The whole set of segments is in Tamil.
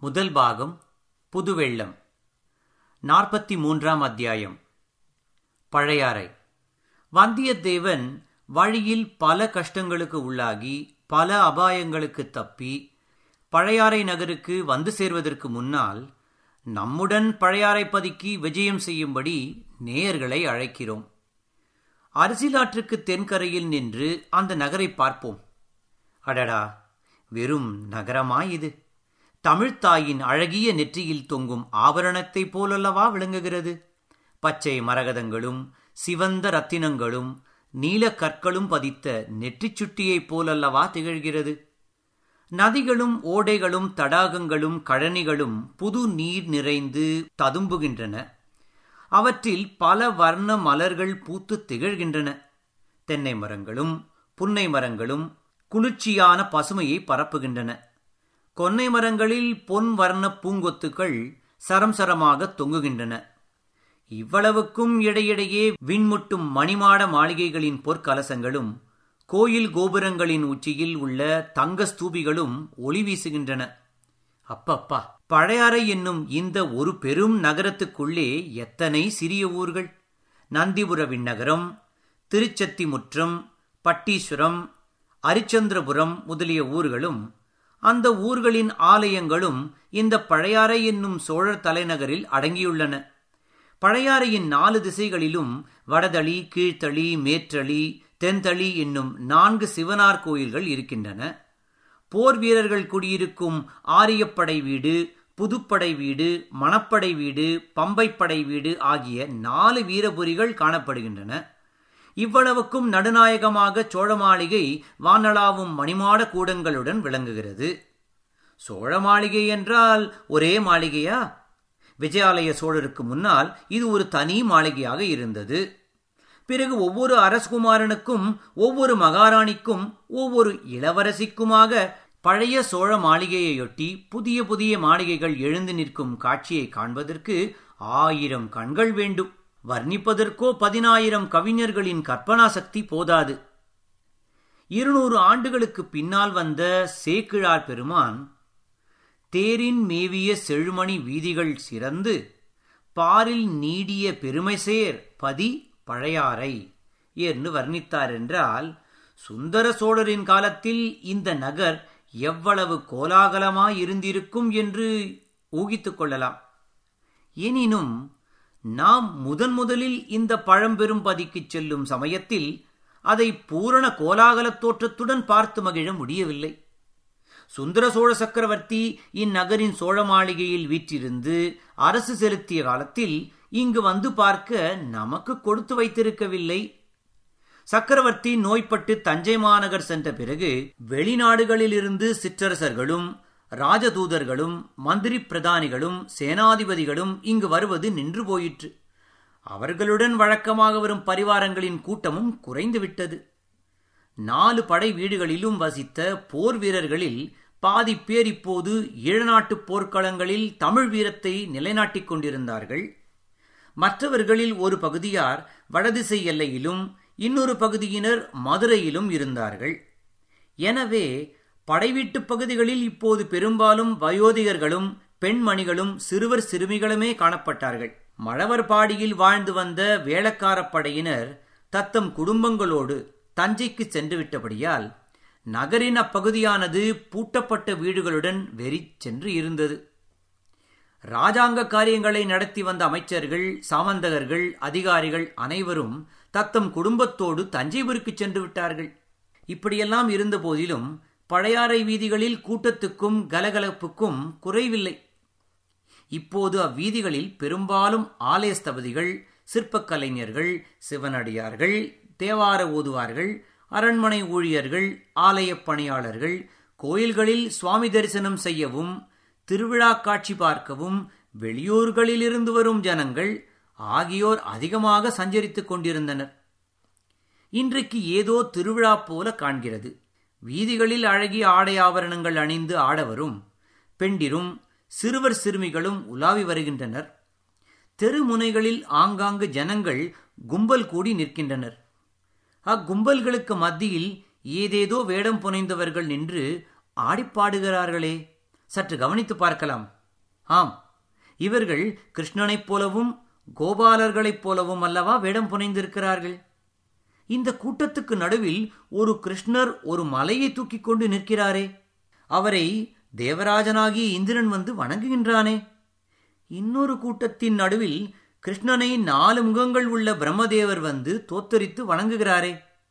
முதல் பாகம் புதுவெள்ளம் நாற்பத்தி மூன்றாம் அத்தியாயம் பழையாறை வந்தியத்தேவன் வழியில் பல கஷ்டங்களுக்கு உள்ளாகி பல அபாயங்களுக்கு தப்பி பழையாறை நகருக்கு வந்து சேர்வதற்கு முன்னால் நம்முடன் பழையாறைப்பதிக்கு விஜயம் செய்யும்படி நேயர்களை அழைக்கிறோம் அரசியலாற்றுக்கு தென்கரையில் நின்று அந்த நகரை பார்ப்போம் அடடா வெறும் நகரமாய் இது தமிழ்த்தாயின் அழகிய நெற்றியில் தொங்கும் ஆபரணத்தைப் போலல்லவா விளங்குகிறது பச்சை மரகதங்களும் சிவந்த ரத்தினங்களும் நீல கற்களும் பதித்த நெற்றிச் சுட்டியைப் போலல்லவா திகழ்கிறது நதிகளும் ஓடைகளும் தடாகங்களும் கழனிகளும் புது நீர் நிறைந்து ததும்புகின்றன அவற்றில் பல வர்ண மலர்கள் பூத்து திகழ்கின்றன தென்னை மரங்களும் புன்னை மரங்களும் குளிர்ச்சியான பசுமையை பரப்புகின்றன கொன்னை மரங்களில் பொன் வர்ண பூங்கொத்துக்கள் சரம் சரமாக தொங்குகின்றன இவ்வளவுக்கும் இடையிடையே விண்முட்டும் மணிமாட மாளிகைகளின் பொற்கலசங்களும் கோயில் கோபுரங்களின் உச்சியில் உள்ள தங்க ஸ்தூபிகளும் ஒளி வீசுகின்றன அப்பப்பா பழையாறை என்னும் இந்த ஒரு பெரும் நகரத்துக்குள்ளே எத்தனை சிறிய ஊர்கள் நந்திபுர விண்ணகரம் திருச்சத்திமுற்றம் பட்டீஸ்வரம் அரிச்சந்திரபுரம் முதலிய ஊர்களும் அந்த ஊர்களின் ஆலயங்களும் இந்த பழையாறை என்னும் சோழர் தலைநகரில் அடங்கியுள்ளன பழையாறையின் நாலு திசைகளிலும் வடதளி கீழ்த்தளி மேற்றளி தென்தளி என்னும் நான்கு சிவனார் கோயில்கள் இருக்கின்றன போர் வீரர்கள் குடியிருக்கும் ஆரியப்படை வீடு புதுப்படை வீடு மணப்படை வீடு பம்பைப்படை வீடு ஆகிய நாலு வீரபுரிகள் காணப்படுகின்றன இவ்வளவுக்கும் நடுநாயகமாக சோழ மாளிகை வானளாவும் மணிமாட கூடங்களுடன் விளங்குகிறது சோழ மாளிகை என்றால் ஒரே மாளிகையா விஜயாலய சோழருக்கு முன்னால் இது ஒரு தனி மாளிகையாக இருந்தது பிறகு ஒவ்வொரு அரசகுமாரனுக்கும் ஒவ்வொரு மகாராணிக்கும் ஒவ்வொரு இளவரசிக்குமாக பழைய சோழ மாளிகையையொட்டி புதிய புதிய மாளிகைகள் எழுந்து நிற்கும் காட்சியை காண்பதற்கு ஆயிரம் கண்கள் வேண்டும் வர்ணிப்பதற்கோ பதினாயிரம் கவிஞர்களின் கற்பனா சக்தி போதாது இருநூறு ஆண்டுகளுக்கு பின்னால் வந்த சேக்கிழார் பெருமான் தேரின் மேவிய செழுமணி வீதிகள் சிறந்து பாரில் நீடிய பெருமைசேர் பதி பழையாறை என்று வர்ணித்தார் என்றால் சுந்தர சோழரின் காலத்தில் இந்த நகர் எவ்வளவு கோலாகலமாய் இருந்திருக்கும் என்று ஊகித்துக் கொள்ளலாம் எனினும் நாம் முதன் முதலில் இந்த பழம்பெரும் பதிக்குச் செல்லும் சமயத்தில் அதை பூரண கோலாகல தோற்றத்துடன் பார்த்து மகிழ முடியவில்லை சுந்தர சோழ சக்கரவர்த்தி இந்நகரின் சோழ மாளிகையில் வீற்றிருந்து அரசு செலுத்திய காலத்தில் இங்கு வந்து பார்க்க நமக்கு கொடுத்து வைத்திருக்கவில்லை சக்கரவர்த்தி நோய்பட்டு தஞ்சை மாநகர் சென்ற பிறகு வெளிநாடுகளிலிருந்து சிற்றரசர்களும் ராஜதூதர்களும் மந்திரி பிரதானிகளும் சேனாதிபதிகளும் இங்கு வருவது நின்று போயிற்று அவர்களுடன் வழக்கமாக வரும் பரிவாரங்களின் கூட்டமும் குறைந்துவிட்டது நாலு படை வீடுகளிலும் வசித்த போர் வீரர்களில் பாதி பேர் இப்போது ஈழநாட்டு போர்க்களங்களில் தமிழ் வீரத்தை நிலைநாட்டிக் கொண்டிருந்தார்கள் மற்றவர்களில் ஒரு பகுதியார் வடதிசை எல்லையிலும் இன்னொரு பகுதியினர் மதுரையிலும் இருந்தார்கள் எனவே படைவீட்டு பகுதிகளில் இப்போது பெரும்பாலும் வயோதிகர்களும் பெண்மணிகளும் சிறுவர் சிறுமிகளுமே காணப்பட்டார்கள் மழவர்பாடியில் வாழ்ந்து வந்த வேளக்காரப் படையினர் தத்தம் குடும்பங்களோடு தஞ்சைக்கு சென்று விட்டபடியால் நகரின் அப்பகுதியானது பூட்டப்பட்ட வீடுகளுடன் வெறி சென்று இருந்தது ராஜாங்க காரியங்களை நடத்தி வந்த அமைச்சர்கள் சாமந்தகர்கள் அதிகாரிகள் அனைவரும் தத்தம் குடும்பத்தோடு தஞ்சைபுருக்கு சென்று விட்டார்கள் இப்படியெல்லாம் இருந்த போதிலும் பழையாறை வீதிகளில் கூட்டத்துக்கும் கலகலப்புக்கும் குறைவில்லை இப்போது அவ்வீதிகளில் பெரும்பாலும் ஆலய ஸ்தபதிகள் சிற்பக்கலைஞர்கள் சிவனடியார்கள் தேவார ஓதுவார்கள் அரண்மனை ஊழியர்கள் ஆலய பணியாளர்கள் கோயில்களில் சுவாமி தரிசனம் செய்யவும் திருவிழா காட்சி பார்க்கவும் வெளியூர்களிலிருந்து வரும் ஜனங்கள் ஆகியோர் அதிகமாக சஞ்சரித்துக் கொண்டிருந்தனர் இன்றைக்கு ஏதோ திருவிழா போல காண்கிறது வீதிகளில் அழகிய ஆடை ஆபரணங்கள் அணிந்து ஆடவரும் பெண்டிரும் சிறுவர் சிறுமிகளும் உலாவி வருகின்றனர் தெருமுனைகளில் ஆங்காங்கு ஜனங்கள் கும்பல் கூடி நிற்கின்றனர் அக்கும்பல்களுக்கு மத்தியில் ஏதேதோ வேடம் புனைந்தவர்கள் நின்று ஆடிப்பாடுகிறார்களே சற்று கவனித்து பார்க்கலாம் ஆம் இவர்கள் கிருஷ்ணனைப் போலவும் கோபாலர்களைப் போலவும் அல்லவா வேடம் புனைந்திருக்கிறார்கள் இந்த கூட்டத்துக்கு நடுவில் ஒரு கிருஷ்ணர் ஒரு மலையை தூக்கிக் கொண்டு நிற்கிறாரே அவரை தேவராஜனாகிய இந்திரன் வந்து வணங்குகின்றானே இன்னொரு கூட்டத்தின் நடுவில் கிருஷ்ணனை நாலு முகங்கள் உள்ள பிரம்மதேவர் வந்து தோத்தரித்து வணங்குகிறாரே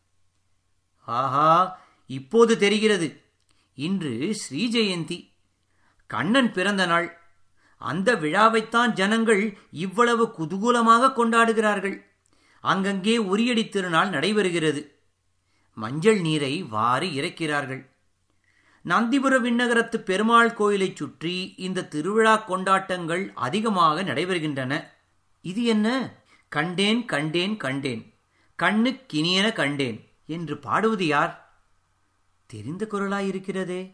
ஆஹா இப்போது தெரிகிறது இன்று ஸ்ரீ ஜெயந்தி கண்ணன் பிறந்த நாள் அந்த விழாவைத்தான் ஜனங்கள் இவ்வளவு குதூகூலமாக கொண்டாடுகிறார்கள் அங்கங்கே உரியடி திருநாள் நடைபெறுகிறது மஞ்சள் நீரை வாரி இறைக்கிறார்கள் நந்திபுர விண்ணகரத்து பெருமாள் கோயிலைச் சுற்றி இந்த திருவிழா கொண்டாட்டங்கள் அதிகமாக நடைபெறுகின்றன இது என்ன கண்டேன் கண்டேன் கண்டேன் கண்ணுக்கினியன கண்டேன் என்று பாடுவது யார் தெரிந்த குரலாயிருக்கிறதே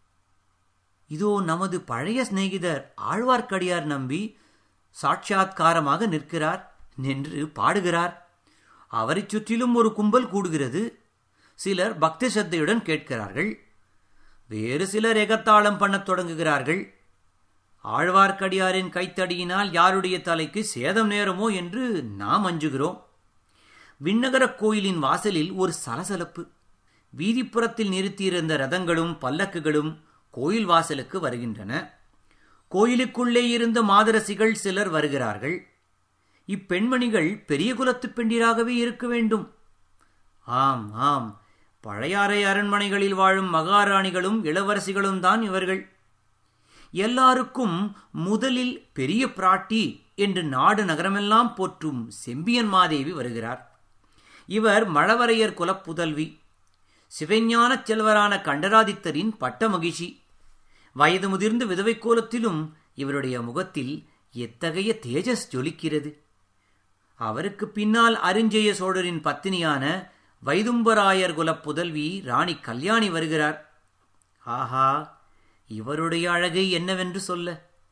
இதோ நமது பழைய சிநேகிதர் ஆழ்வார்க்கடியார் நம்பி சாட்சாத்காரமாக நிற்கிறார் நின்று பாடுகிறார் அவரைச் சுற்றிலும் ஒரு கும்பல் கூடுகிறது சிலர் பக்தி சத்தையுடன் கேட்கிறார்கள் வேறு சிலர் எகத்தாளம் பண்ணத் தொடங்குகிறார்கள் ஆழ்வார்க்கடியாரின் கைத்தடியினால் யாருடைய தலைக்கு சேதம் நேருமோ என்று நாம் அஞ்சுகிறோம் விண்ணகரக் கோயிலின் வாசலில் ஒரு சலசலப்பு வீதிப்புறத்தில் நிறுத்தியிருந்த ரதங்களும் பல்லக்குகளும் கோயில் வாசலுக்கு வருகின்றன கோயிலுக்குள்ளே இருந்த மாதரசிகள் சிலர் வருகிறார்கள் இப்பெண்மணிகள் பெரிய குலத்துப் பெண்டிராகவே இருக்க வேண்டும் ஆம் ஆம் பழையாறை அரண்மனைகளில் வாழும் மகாராணிகளும் இளவரசிகளும் தான் இவர்கள் எல்லாருக்கும் முதலில் பெரிய பிராட்டி என்று நாடு நகரமெல்லாம் போற்றும் செம்பியன் மாதேவி வருகிறார் இவர் மழவரையர் குலப்புதல்வி சிவஞான செல்வரான கண்டராதித்தரின் பட்ட மகிழ்ச்சி வயது முதிர்ந்த விதவை கோலத்திலும் இவருடைய முகத்தில் எத்தகைய தேஜஸ் ஜொலிக்கிறது அவருக்கு பின்னால் அரிஞ்சய சோழரின் பத்தினியான வைதும்பராயர் குலப் புதல்வி ராணி கல்யாணி வருகிறார் ஆஹா இவருடைய அழகை என்னவென்று சொல்ல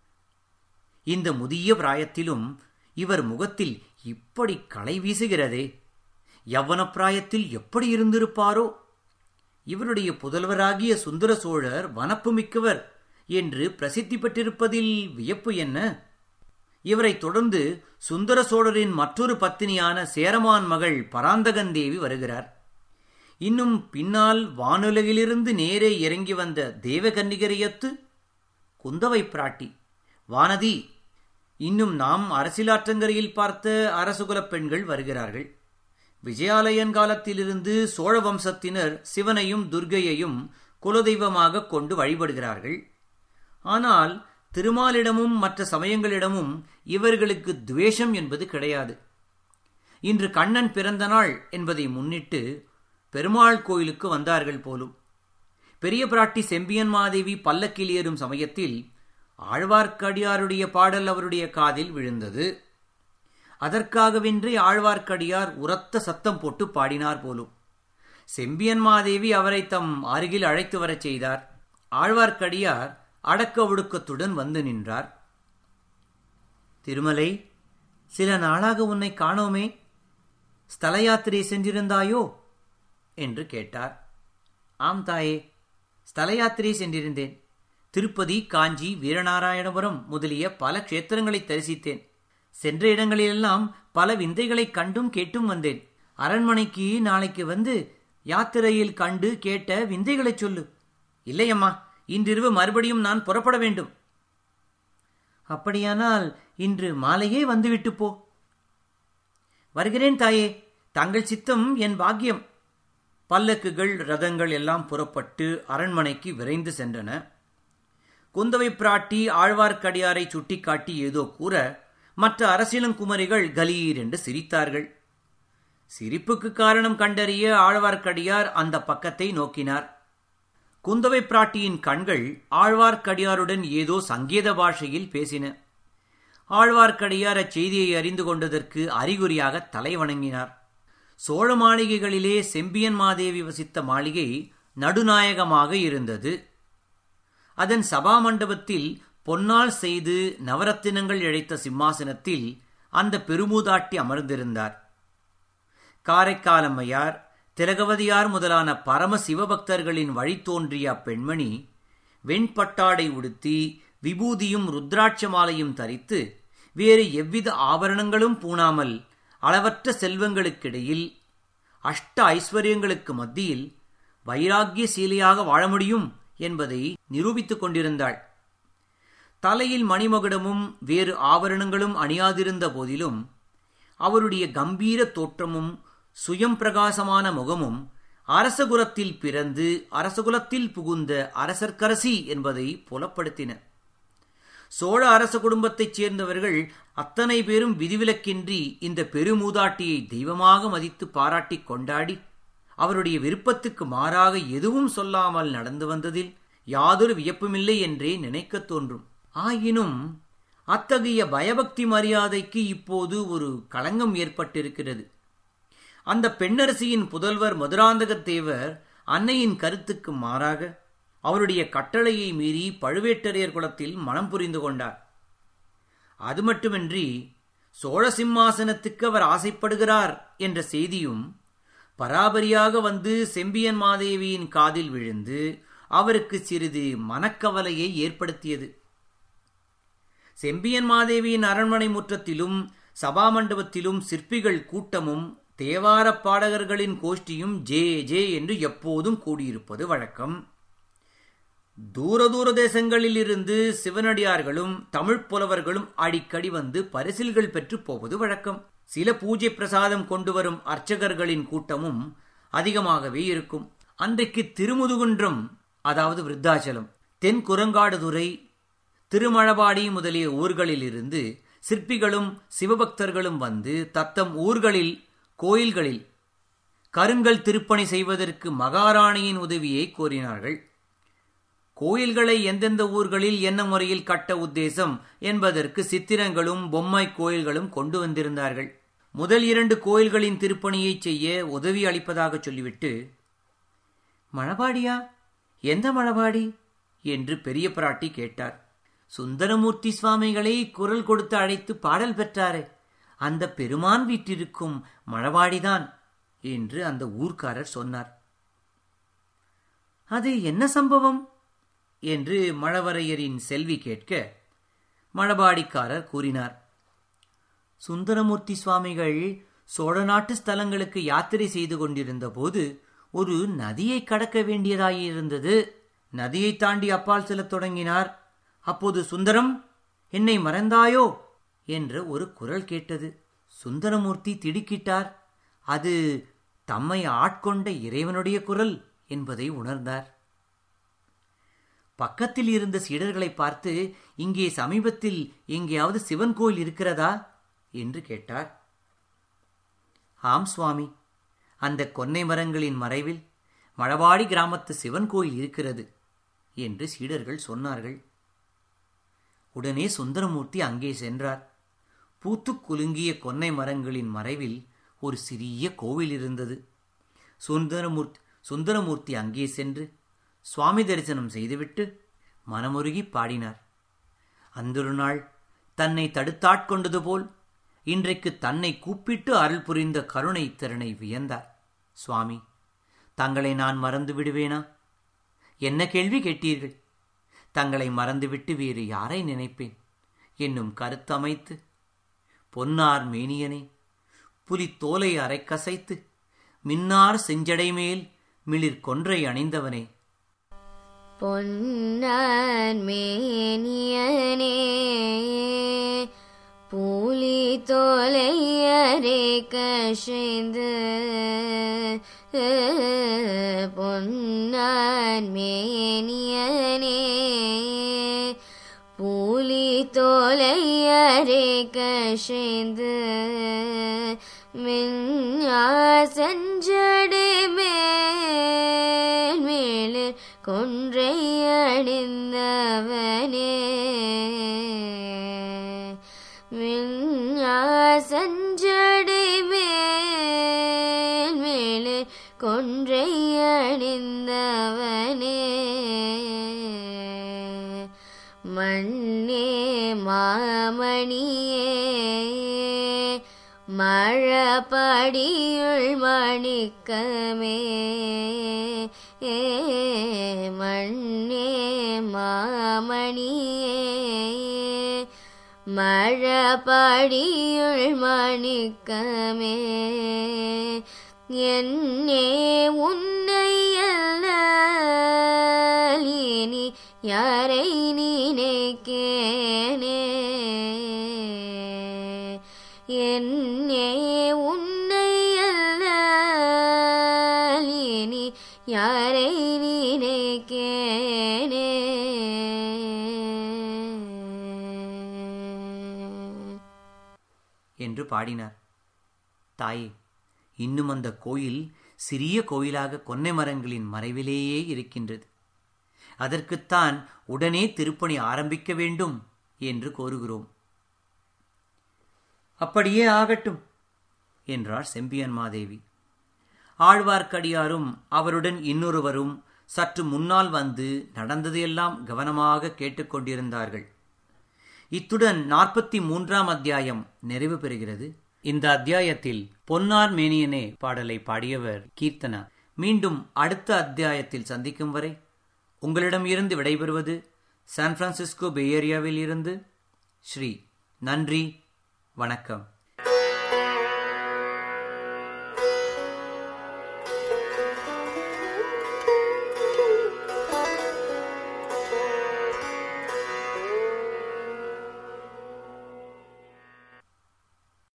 இந்த முதிய பிராயத்திலும் இவர் முகத்தில் இப்படி களை வீசுகிறதே யவ்வன பிராயத்தில் எப்படி இருந்திருப்பாரோ இவருடைய புதல்வராகிய சுந்தர சோழர் வனப்பு மிக்கவர் என்று பிரசித்தி பெற்றிருப்பதில் வியப்பு என்ன இவரை தொடர்ந்து சுந்தர சோழரின் மற்றொரு பத்தினியான சேரமான் மகள் பராந்தகந்தேவி வருகிறார் இன்னும் பின்னால் வானுலகிலிருந்து நேரே இறங்கி வந்த தேவகன்னிகரையத்து குந்தவை பிராட்டி வானதி இன்னும் நாம் அரசியலாற்றங்கரையில் பார்த்த அரசுகுலப் பெண்கள் வருகிறார்கள் விஜயாலயன் காலத்திலிருந்து சோழ வம்சத்தினர் சிவனையும் துர்கையையும் குலதெய்வமாக கொண்டு வழிபடுகிறார்கள் ஆனால் திருமாலிடமும் மற்ற சமயங்களிடமும் இவர்களுக்கு துவேஷம் என்பது கிடையாது இன்று கண்ணன் பிறந்த நாள் என்பதை முன்னிட்டு பெருமாள் கோயிலுக்கு வந்தார்கள் போலும் பெரிய பிராட்டி செம்பியன் மாதேவி பல்லக்கில் ஏறும் சமயத்தில் ஆழ்வார்க்கடியாருடைய பாடல் அவருடைய காதில் விழுந்தது அதற்காகவென்றே ஆழ்வார்க்கடியார் உரத்த சத்தம் போட்டு பாடினார் போலும் செம்பியன் மாதேவி அவரை தம் அருகில் அழைத்து வரச் செய்தார் ஆழ்வார்க்கடியார் அடக்க ஒடுக்கத்துடன் வந்து நின்றார் திருமலை சில நாளாக உன்னை காணோமே ஸ்தல யாத்திரை சென்றிருந்தாயோ என்று கேட்டார் ஆம் தாயே ஸ்தல யாத்திரை சென்றிருந்தேன் திருப்பதி காஞ்சி வீரநாராயணபுரம் முதலிய பல க்ஷேத்திரங்களை தரிசித்தேன் சென்ற இடங்களிலெல்லாம் பல விந்தைகளை கண்டும் கேட்டும் வந்தேன் அரண்மனைக்கு நாளைக்கு வந்து யாத்திரையில் கண்டு கேட்ட விந்தைகளைச் சொல்லு இல்லையம்மா இன்றிரவு மறுபடியும் நான் புறப்பட வேண்டும் அப்படியானால் இன்று மாலையே வந்துவிட்டு போ வருகிறேன் தாயே தங்கள் சித்தம் என் பாக்கியம் பல்லக்குகள் ரதங்கள் எல்லாம் புறப்பட்டு அரண்மனைக்கு விரைந்து சென்றன குந்தவை பிராட்டி ஆழ்வார்க்கடியாரை சுட்டிக்காட்டி ஏதோ கூற மற்ற அரசியலங்குமரிகள் கலீர் என்று சிரித்தார்கள் சிரிப்புக்கு காரணம் கண்டறிய ஆழ்வார்க்கடியார் அந்த பக்கத்தை நோக்கினார் குந்தவை பிராட்டியின் கண்கள் ஆழ்வார்க்கடியாருடன் ஏதோ சங்கேத பாஷையில் பேசின ஆழ்வார்க்கடியார் அச்செய்தியை அறிந்து கொண்டதற்கு அறிகுறியாக தலை வணங்கினார் சோழ மாளிகைகளிலே செம்பியன் மாதேவி வசித்த மாளிகை நடுநாயகமாக இருந்தது அதன் சபா மண்டபத்தில் பொன்னால் செய்து நவரத்தினங்கள் இழைத்த சிம்மாசனத்தில் அந்த பெருமூதாட்டி அமர்ந்திருந்தார் காரைக்காலம்மையார் திலகவதியார் முதலான பரம சிவபக்தர்களின் வழி தோன்றிய அப்பெண்மணி வெண்பட்டாடை உடுத்தி விபூதியும் ருத்ராட்ச மாலையும் தரித்து வேறு எவ்வித ஆபரணங்களும் பூணாமல் அளவற்ற செல்வங்களுக்கிடையில் அஷ்ட ஐஸ்வர்யங்களுக்கு மத்தியில் வைராக்கிய சீலையாக வாழ முடியும் என்பதை நிரூபித்துக் கொண்டிருந்தாள் தலையில் மணிமகுடமும் வேறு ஆபரணங்களும் அணியாதிருந்த போதிலும் அவருடைய கம்பீர தோற்றமும் சுயம் பிரகாசமான முகமும் அரசகுலத்தில் பிறந்து அரசகுலத்தில் புகுந்த அரசர்க்கரசி என்பதை புலப்படுத்தின சோழ அரச குடும்பத்தைச் சேர்ந்தவர்கள் அத்தனை பேரும் விதிவிலக்கின்றி இந்த பெருமூதாட்டியை தெய்வமாக மதித்து பாராட்டிக் கொண்டாடி அவருடைய விருப்பத்துக்கு மாறாக எதுவும் சொல்லாமல் நடந்து வந்ததில் யாதொரு வியப்புமில்லை என்றே நினைக்கத் தோன்றும் ஆயினும் அத்தகைய பயபக்தி மரியாதைக்கு இப்போது ஒரு களங்கம் ஏற்பட்டிருக்கிறது அந்த பெண்ணரசியின் புதல்வர் மதுராந்தகத்தேவர் அன்னையின் கருத்துக்கு மாறாக அவருடைய கட்டளையை மீறி பழுவேட்டரையர் குலத்தில் மனம் புரிந்து கொண்டார் அது மட்டுமின்றி சோழ சிம்மாசனத்துக்கு அவர் ஆசைப்படுகிறார் என்ற செய்தியும் பராபரியாக வந்து செம்பியன் மாதேவியின் காதில் விழுந்து அவருக்கு சிறிது மனக்கவலையை ஏற்படுத்தியது செம்பியன் மாதேவியின் அரண்மனை முற்றத்திலும் சபாமண்டபத்திலும் சிற்பிகள் கூட்டமும் தேவார பாடகர்களின் கோஷ்டியும் ஜே ஜே என்று எப்போதும் கூடியிருப்பது வழக்கம் தூர தூர தேசங்களில் இருந்து சிவனடியார்களும் தமிழ் புலவர்களும் அடிக்கடி வந்து பரிசில்கள் பெற்று போவது வழக்கம் சில பூஜை பிரசாதம் கொண்டு வரும் அர்ச்சகர்களின் கூட்டமும் அதிகமாகவே இருக்கும் அன்றைக்கு திருமுதுகுன்றம் அதாவது விருத்தாச்சலம் தென் குரங்காடுதுறை திருமழபாடி முதலிய ஊர்களிலிருந்து சிற்பிகளும் சிவபக்தர்களும் வந்து தத்தம் ஊர்களில் கோயில்களில் கருங்கல் திருப்பணி செய்வதற்கு மகாராணியின் உதவியை கோரினார்கள் கோயில்களை எந்தெந்த ஊர்களில் என்ன முறையில் கட்ட உத்தேசம் என்பதற்கு சித்திரங்களும் பொம்மை கோயில்களும் கொண்டு வந்திருந்தார்கள் முதல் இரண்டு கோயில்களின் திருப்பணியை செய்ய உதவி அளிப்பதாக சொல்லிவிட்டு மழபாடியா எந்த மழபாடி என்று பெரிய பிராட்டி கேட்டார் சுந்தரமூர்த்தி சுவாமிகளை குரல் கொடுத்து அழைத்து பாடல் பெற்றாரே அந்த பெருமான் வீட்டிருக்கும் மழவாடிதான் என்று அந்த ஊர்க்காரர் சொன்னார் அது என்ன சம்பவம் என்று மழவரையரின் செல்வி கேட்க மழபாடிக்காரர் கூறினார் சுந்தரமூர்த்தி சுவாமிகள் சோழ நாட்டு ஸ்தலங்களுக்கு யாத்திரை செய்து கொண்டிருந்த போது ஒரு நதியை கடக்க வேண்டியதாயிருந்தது நதியை தாண்டி அப்பால் செல்லத் தொடங்கினார் அப்போது சுந்தரம் என்னை மறந்தாயோ என்ற ஒரு குரல் கேட்டது சுந்தரமூர்த்தி திடுக்கிட்டார் அது தம்மை ஆட்கொண்ட இறைவனுடைய குரல் என்பதை உணர்ந்தார் பக்கத்தில் இருந்த சீடர்களை பார்த்து இங்கே சமீபத்தில் எங்கேயாவது சிவன் கோயில் இருக்கிறதா என்று கேட்டார் ஆம் சுவாமி அந்த கொன்னை மரங்களின் மறைவில் மழவாடி கிராமத்து சிவன் கோயில் இருக்கிறது என்று சீடர்கள் சொன்னார்கள் உடனே சுந்தரமூர்த்தி அங்கே சென்றார் பூத்துக் குலுங்கிய கொன்னை மரங்களின் மறைவில் ஒரு சிறிய கோவில் இருந்தது சுந்தரமூர்த்தி சுந்தரமூர்த்தி அங்கே சென்று சுவாமி தரிசனம் செய்துவிட்டு மனமுருகி பாடினார் அந்தொரு நாள் தன்னை தடுத்தாட்கொண்டது போல் இன்றைக்கு தன்னை கூப்பிட்டு அருள் புரிந்த கருணை திறனை வியந்தார் சுவாமி தங்களை நான் மறந்து விடுவேனா என்ன கேள்வி கேட்டீர்கள் தங்களை மறந்துவிட்டு வேறு யாரை நினைப்பேன் என்னும் கருத்தமைத்து பொன்னார் மேனியனே புலித்தோலை அரை கசைத்து மின்னார் செஞ்சடை மேல் மிளிர் கொன்றை அணிந்தவனே பொன்னார் மேனியனே பூலி தோலையரே கஷைந்து பொன்னார் மேனியனே பூலி தோலையரே கஷைந்து மின்யாசஞ்சடை மேல் மேலில் கொன்றை அணிந்தவனே மின்யாசஞ்சடை மேல் மேலில் கொன்றை அணிந்தவனே மண்ணே மாமணியே மழபடியுள் மணிக்கமே ஏ மண்ணே மாமணியே மழபடியுள் மணிக்கமே என்னே உன்னை இனி யாரை நினைக்கேனே என்னே உன்னை இனி யாரை நினைக்கேனே என்று பாடினார் தாயே இன்னும் அந்த கோயில் சிறிய கோயிலாக கொன்னை மரங்களின் மறைவிலேயே இருக்கின்றது அதற்குத்தான் உடனே திருப்பணி ஆரம்பிக்க வேண்டும் என்று கோருகிறோம் அப்படியே ஆகட்டும் என்றார் செம்பியன் மாதேவி ஆழ்வார்க்கடியாரும் அவருடன் இன்னொருவரும் சற்று முன்னால் வந்து நடந்ததையெல்லாம் கவனமாக கேட்டுக்கொண்டிருந்தார்கள் இத்துடன் நாற்பத்தி மூன்றாம் அத்தியாயம் நிறைவு பெறுகிறது இந்த அத்தியாயத்தில் பொன்னார் மேனியனே பாடலை பாடியவர் கீர்த்தனா மீண்டும் அடுத்த அத்தியாயத்தில் சந்திக்கும் வரை உங்களிடம் இருந்து விடைபெறுவது சான் பிரான்சிஸ்கோ பே ஏரியாவில் இருந்து ஸ்ரீ நன்றி வணக்கம்